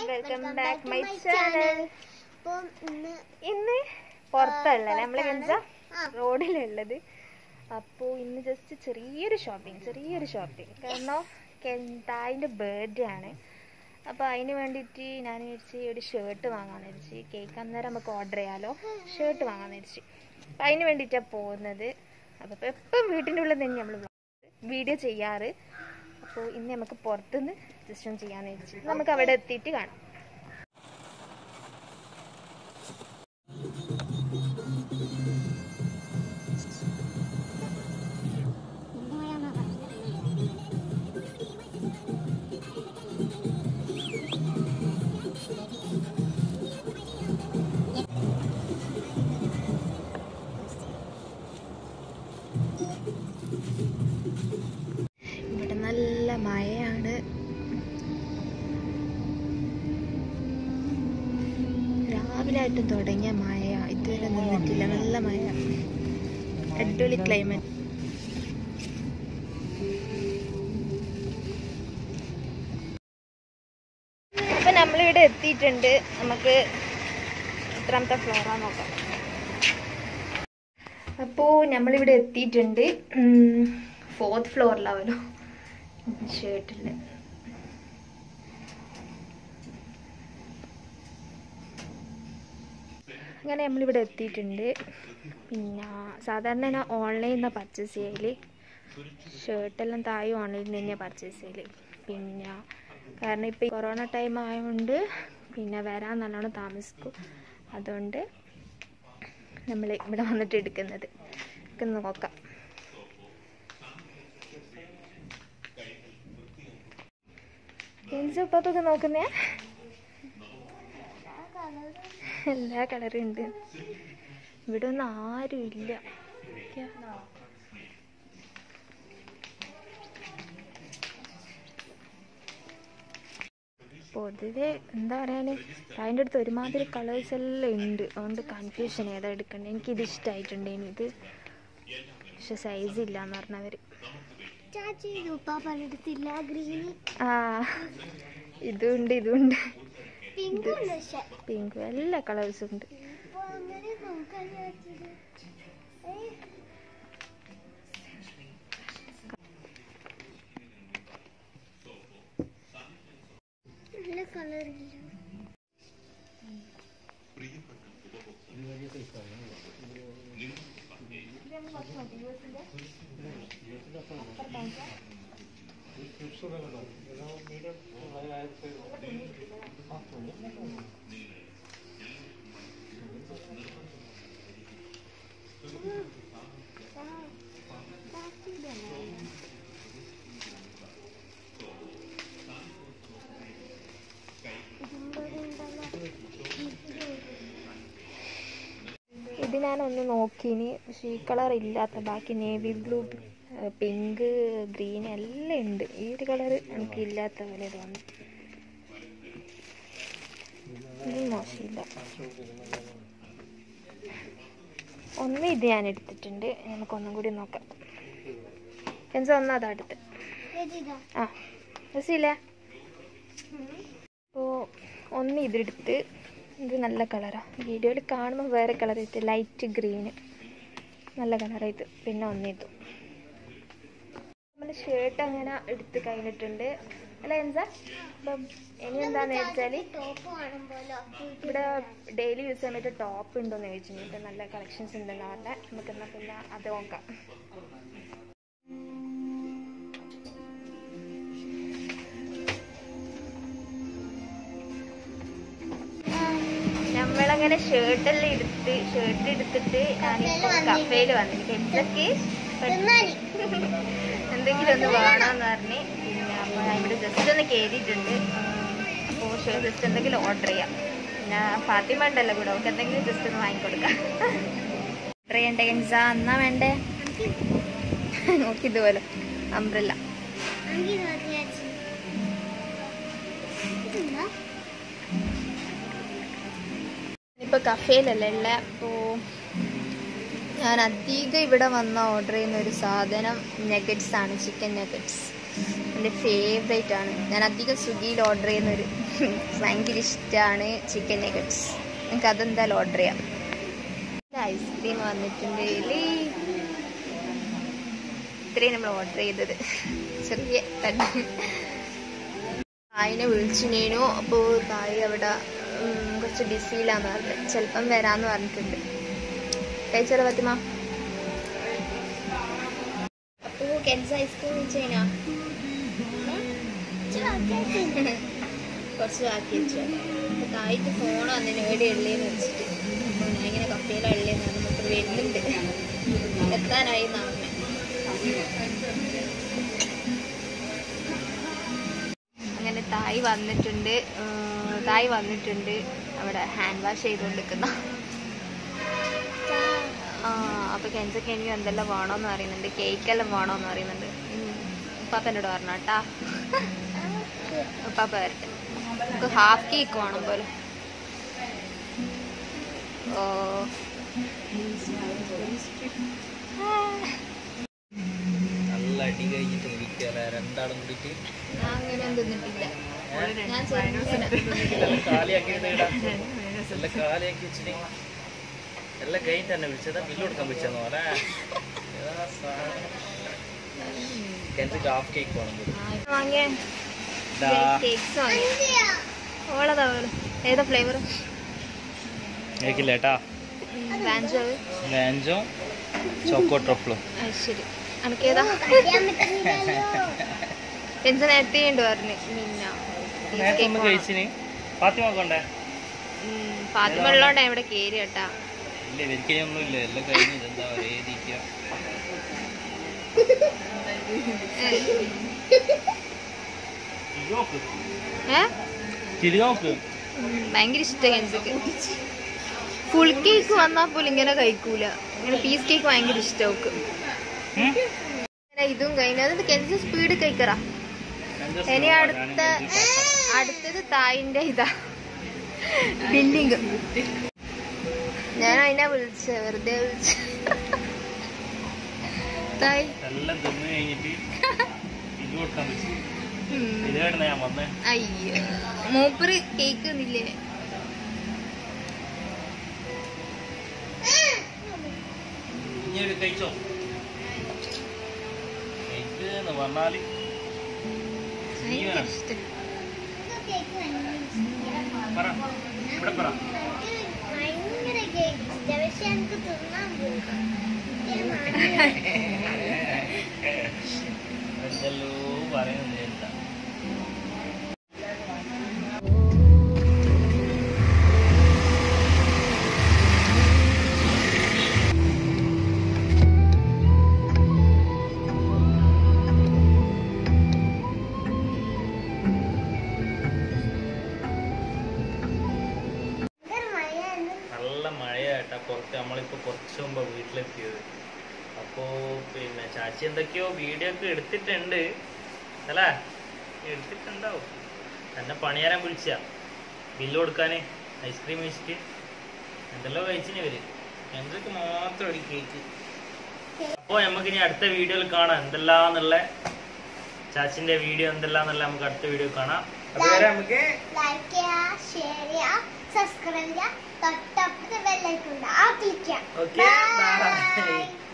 Welcome back my channel അപ്പം ഇന്ന് ഇന്ന് പുറത്തല്ല നമ്മള് കെഞ്ച ആ. റോഡിലുള്ളത് അപ്പോൾ ഇന്ന് ജസ്റ്റ് ചെറിയൊരു ഷോപ്പിംഗ് ചെറിയൊരു ഷോപ്പിംഗ് കാരണം കെന്തായിൻ്റെ ബർത്ത്ഡേ ആണ് അപ്പോൾ അതിന് വേണ്ടിയിട്ട് ഞാൻ വിചാരിച്ച് ഒരു ഷർട്ട് വാങ്ങാമെന്ന് വിചാരിച്ച് കേക്ക് അന്നേരം നമുക്ക് ഓർഡർ ചെയ്യാലോ ഷർട്ട് വാങ്ങാമെന്ന് വിചാരിച്ച് അപ്പം അതിന് വേണ്ടിയിട്ടാണ് പോകുന്നത് അപ്പോൾ ഇപ്പോൾ എപ്പം വീട്ടിൻ്റെ ഉള്ളിൽ തന്നെ നമ്മൾ വീഡിയോ ചെയ്യാറ് അപ്പോൾ ഇന്ന് നമുക്ക് പുറത്തുനിന്ന് ജസ്റ്റ് ഒന്ന് ചെയ്യാമെന്ന് വിചാരിച്ചു നമുക്ക് അവിടെ എത്തിയിട്ട് കാണാം ഇവിടെ നല്ല മഴയാണ് രാവിലെ ആയിട്ട് തുടങ്ങിയ മഴ ഇതുവരെ നിന്നിട്ടില്ല നല്ല മഴ അടിപൊളി ക്ലൈമറ്റ് അപ്പൊ നമ്മളിവിടെ എത്തിയിട്ടുണ്ട് നമുക്ക് എത്രാമത്തെ ഫ്ലോറാ നോക്കാം അപ്പോൾ നമ്മളിവിടെ എത്തിയിട്ടുണ്ട് ഫോർത്ത് ഫ്ലോറിലാവല്ലോ ഷർട്ടിൽ അങ്ങനെ നമ്മളിവിടെ എത്തിയിട്ടുണ്ട് പിന്നെ സാധാരണ ഞാൻ ഓൺലൈനിൽ നിന്നാണ് പർച്ചേസ് ചെയ്യൽ ഷർട്ടെല്ലാം താഴെ ഓൺലൈനിൽ തന്നെയാണ് പർച്ചേസ് ചെയ്യൽ പിന്നെ കാരണം ഇപ്പോൾ കൊറോണ ടൈം ആയതുകൊണ്ട് പിന്നെ വരാൻ നല്ലോണം താമസിക്കും അതുകൊണ്ട് നമ്മൾ ഇവിടെ വന്നിട്ട് എടുക്കുന്നത് നമുക്ക് നോക്കാം കെൻസ് ഇപ്പൊക്കെ നോക്കുന്നേ എല്ലാ കളറും ഉണ്ട് ഇവിടെ ഒന്നും ആരും ഇല്ല പൊതുവെ എന്താ പറയാന് അതിൻ്റെ അടുത്ത് ഒരുമാതിരി കളേഴ്സ് എല്ലാം ഉണ്ട് അതുകൊണ്ട് കൺഫ്യൂഷൻ ഏതാ എടുക്കണ്ടേ എനിക്കിത് ഇഷ്ടമായിട്ടുണ്ട് ഇനി ഇത് പക്ഷെ സൈസ് ഇല്ല എന്ന് പറഞ്ഞവർ ചാച്ചി രൂപ പണിയെടുത്തില്ല ഗ്രീന് ആ ഇതുണ്ട് ഇതുണ്ട് പിങ്ക് ഉണ്ട് പക്ഷെ പിങ്ക് എല്ലാ കളേഴ്സും ഉണ്ട് ഇപ്പൊ അങ്ങനെ നോക്കാൻ ചാച്ചിത് ഏയ്. നല്ല കളറില്ല ഇത് ഞാനൊന്ന് നോക്കിനി പക്ഷേ ഈ കളർ ഇല്ലാത്ത ബാക്കി നേവി ബ്ലൂ പിങ്ക് ഗ്രീൻ എല്ലാം ഉണ്ട് ഈ ഒരു കളർ എനിക്ക് ഇല്ലാത്ത പോലെ തോന്നി ഇത് മോശമില്ല ഒന്ന് ഇത് ഞാൻ എടുത്തിട്ടുണ്ട് നമുക്കൊന്നും കൂടി നോക്കാം എൻസ ഒന്ന് അതാ എടുത്ത് ഏതിതാ ആ രസമില്ലേ അപ്പോൾ ഒന്ന് ഇതെടുത്ത് ഇത് നല്ല കളറാണ് വീഡിയോയിൽ കാണുമ്പോൾ വേറെ കളർ ഇത് ലൈറ്റ് ഗ്രീന് നല്ല കളറാണ് ഇത് പിന്നെ ഒന്ന് ഇതും നമ്മൾ ഷർട്ട് അങ്ങനെ എടുത്ത് കഴിഞ്ഞിട്ടുണ്ട് അല്ല എന്താ അപ്പം ഇനി എന്താന്ന് വെച്ചാൽ ടോപ്പ് കാണുമ്പോലോ ഇവിടെ ഡെയിലി യൂസ് ചെയ്യാൻ പറ്റിയ ടോപ്പ് ഉണ്ടോയെന്ന് ചോദിച്ചിട്ടുണ്ട് നല്ല കളക്ഷൻസ് ഉണ്ടെന്ന് പറഞ്ഞാൽ നമുക്ക് എന്നാൽ പിന്നെ അത് നോക്കാം നമ്മളങ്ങനെ ഷർട്ടെല്ലാം എടുത്ത് ഷർട്ട് എടുത്തിട്ട് ഞാനിപ്പോൾ കഫേയിൽ വന്നിട്ട് എന്തൊക്കെ തിന്നാനി എന്തെങ്കിലും ഒന്ന് വേണമെന്ന് പറഞ്ഞ് പിന്നെ അപ്പോൾ ഞാൻ ഇവിടെ ജസ്റ്റ് ഒന്ന് കയറിയിട്ടുണ്ട് അപ്പോൾ ഷർട്ട് ജസ്റ്റ് എന്തെങ്കിലും ഓർഡർ ചെയ്യാം പിന്നെ ഫാത്തിമ ഉണ്ടല്ലോ കൂടെ അവൾക്ക് എന്തെങ്കിലും ജസ്റ്റ് ഒന്ന് വാങ്ങിക്കൊടുക്കാം ഓർഡർ ചെയ്യണ്ടേ ഗൻസ എന്നാ വേണ്ടേ നോക്കി ഇതുപോലെ അംബ്രല്ല എനിക്ക് തോന്നി ചാച്ചി ഇതെന്താ ഇപ്പോൾ കഫേയിലല്ലേ ഉള്ളത് അപ്പോൾ ഞാൻ അധികം ഇവിടെ വന്ന ഓർഡർ ചെയ്യുന്ന ഒരു സാധനം നെഗറ്റ്സ് ആണ് ചിക്കൻ നെഗറ്റ്സ് എൻ്റെ ഫേവറേറ്റ് ആണ് ഞാൻ അധികം സ്വിഗ്ഗിയിൽ ഓർഡർ ചെയ്യുന്നൊരു ഭയങ്കര ഇഷ്ടമാണ് ചിക്കൻ നെഗറ്റ്സ് നിങ്ങൾക്ക് അതെന്തായാലും ഓർഡർ ചെയ്യാം ഐസ്ക്രീം വന്നിട്ടുണ്ട് ഇല്ലേ ഇത്രയും നമ്മൾ ഓർഡർ ചെയ്തത് ചെറിയ തട്ട് തായിനെ വിളിച്ചിനേനു അപ്പോൾ തായി അവിടെ ഉം, കുറച്ച് ബിസിയിലാന്ന് പറഞ്ഞു ചിലപ്പം വരാന്ന് പറഞ്ഞിട്ടുണ്ട് കഴിച്ചാലോ പറ്റുമ അപ്പോൾ കെൻസ് ഐസ്ക്രീം വെച്ചതിനാ കുറച്ച് ബാക്കി വെച്ചു അപ്പൊ തായിക്ക് ഫോൺ വന്നിന് എവിടെ ഉള്ളേന്ന് വെച്ചിട്ട് അപ്പൊ ഞാൻ ഇങ്ങനെ കപ്പയിലെ ഉള്ളേന്ന് പറഞ്ഞു അപ്പോൾ വരുന്നുണ്ട് എത്താനായി എന്നാണ് അങ്ങനെ തായ് വന്നിട്ടുണ്ട് ഉം, തായ് വന്നിട്ടുണ്ട് അവിടെ ഹാൻഡ് വാഷ് ചെയ്തുകൊണ്ടിരിക്കുന്ന ആ അപ്പൊ കെഞ്ചൊക്കെ എനിക്ക് എന്തെല്ലാം വേണോന്ന് പറയുന്നുണ്ട് കേക്കെല്ലാം വേണോന്ന് പറയുന്നുണ്ട് ഉപ്പാപ്പനോട് പറഞ്ഞ കേട്ടാ ഉപ്പാപ്പ വരട്ടെ നമുക്ക് ഹാഫ് കേക്ക് വേണം പോലെ ഓ നല്ല അടി കഴിഞ്ഞിട്ട് ഇരിക്കല രണ്ടാളും കൂടിയിട്ട് ഞാൻ അങ്ങനെ തിന്നിട്ടില്ല ഞാൻ ചെറുങ്ങനെ ഇതെല്ലാം കാലിയാക്കിയിട്ട് ഇടാം എല്ലാം കാലിയാക്കി വെച്ചിട്ട് എല്ലാം കഴിഞ്ഞിട്ട് തന്നെ വിളിച്ചതാ ബില്ല് കൊടുക്കാൻ വിളിച്ചെന്ന് പോലെ എനിക്ക് ഹാഫ് കേക്ക് വേണം പോലും. വാങ്ങിയ ദാ, കേക്ക്സ് വാങ്ങിയ ഓളതാ ഓള് ഏതാ ഫ്ലേവർ കേക്കില്ല കേട്ടാ ബാൻജോ മാഞ്ചോ ചോക്കോ ട്രഫിളും അത് ശരി അനക്കേതാ അറിയാൻ പറ്റുന്നില്ലല്ലോ ടെൻഷൻ നേരത്തെ ഉണ്ട് പറഞ്ഞു മിന്ന നേരത്തെ ഒന്ന് കഴിച്ചിന് ഫാത്തിമ കൊണ്ടേ ഫാത്തിമ ഉള്ളോണ്ടാ ഇവിടെ കേറി കേട്ടാ ഇല്ല ഇവർക്കൊന്നും ഇല്ല എല്ലാം കഴിഞ്ഞ് ഇതെന്താ ഒരേ തീറ്റ ഏ ചിരി നോക്ക് ഉം, ഭയങ്കര ഇഷ്ടം എനിക്ക് ഫുൾ കേക്ക് വന്നാ പോലും ഇങ്ങനെ കഴിക്കൂല ഇങ്ങനെ പീസ് കേക്ക് ഭയങ്കര ഇഷ്ടം അവക്ക് ഉം? ഇങ്ങനെ ഇതും കഴിഞ്ഞ അത് കെഞ്ച് സ്പീഡ് കഴിക്കറ ഇനി അടുത്ത അടുത്തത് തായിന്റെ ഇതാ ബില്ലിങ് ഞാൻ അതിനെ വിളിച്ച വെറുതെ വിളിച്ച തായ് എല്ലാം തിന്നു കഴിഞ്ഞിട്ട് ഇത് കൊടുക്കാൻ പറ്റും ഉം. ഇത് കേട്ടണ ഞാൻ വന്നേ അയ്യോ മൂപ്പര് കേക്ക് നില്ലേ ഇനി ഒരു കഴിച്ചോ ഇത് എന്ന് പറഞ്ഞാല് ഭയങ്കര ഇഷ്ടം കേക്ക് ഭയങ്കര ഇഷ്ടമാണ്. പറ ഇവിടെ പറ ഭയങ്കര കേക്ക് ഇഷ്ടം പക്ഷെ എനിക്ക് തിന്നാൻ പോകും എന്തെല്ലോ പറയുന്നത് എന്താ ഭയങ്കര മഴയാണ് നല്ല മഴയായിട്ടാ പുറത്ത് നമ്മളിപ്പോ കുറച്ച് മുമ്പ് വീട്ടിലെത്തിയത് അപ്പോ പിന്നെ ചാച്ചി എന്തൊക്കെയോ വീഡിയോ ഒക്കെ എടുത്തിട്ടുണ്ട് അല്ലേ എടുത്തിട്ടുണ്ടാവും തന്നെ പണിയാരാൻ വിളിച്ച ബില്ല് കൊടുക്കാന് ഐസ്ക്രീം വെച്ചിട്ട് എന്തെല്ലോ കഴിച്ചിന് ഇവര് എന്തൊക്കെ മാത്രം ഒരു കേക്ക് അപ്പോൾ നമുക്ക് ഇനി അടുത്ത വീഡിയോയിൽ കാണാം എന്തെല്ലാന്നുള്ള ചാച്ചിന്റെ വീഡിയോ എന്തെല്ലാന്നുള്ള നമുക്ക് അടുത്ത വീഡിയോ കാണാം അതുവരെ നമുക്ക് ലൈക്ക് ചെയ്യുക ഷെയർ ചെയ്യുക സബ്സ്ക്രൈബ് ചെയ്യുക തൊട്ടപ്പുറത്തെ ബെല്ലൈക്കുണ്ട് ആ ക്ലിക്ക് Okay, ചെയ്യാം bye. ബൈ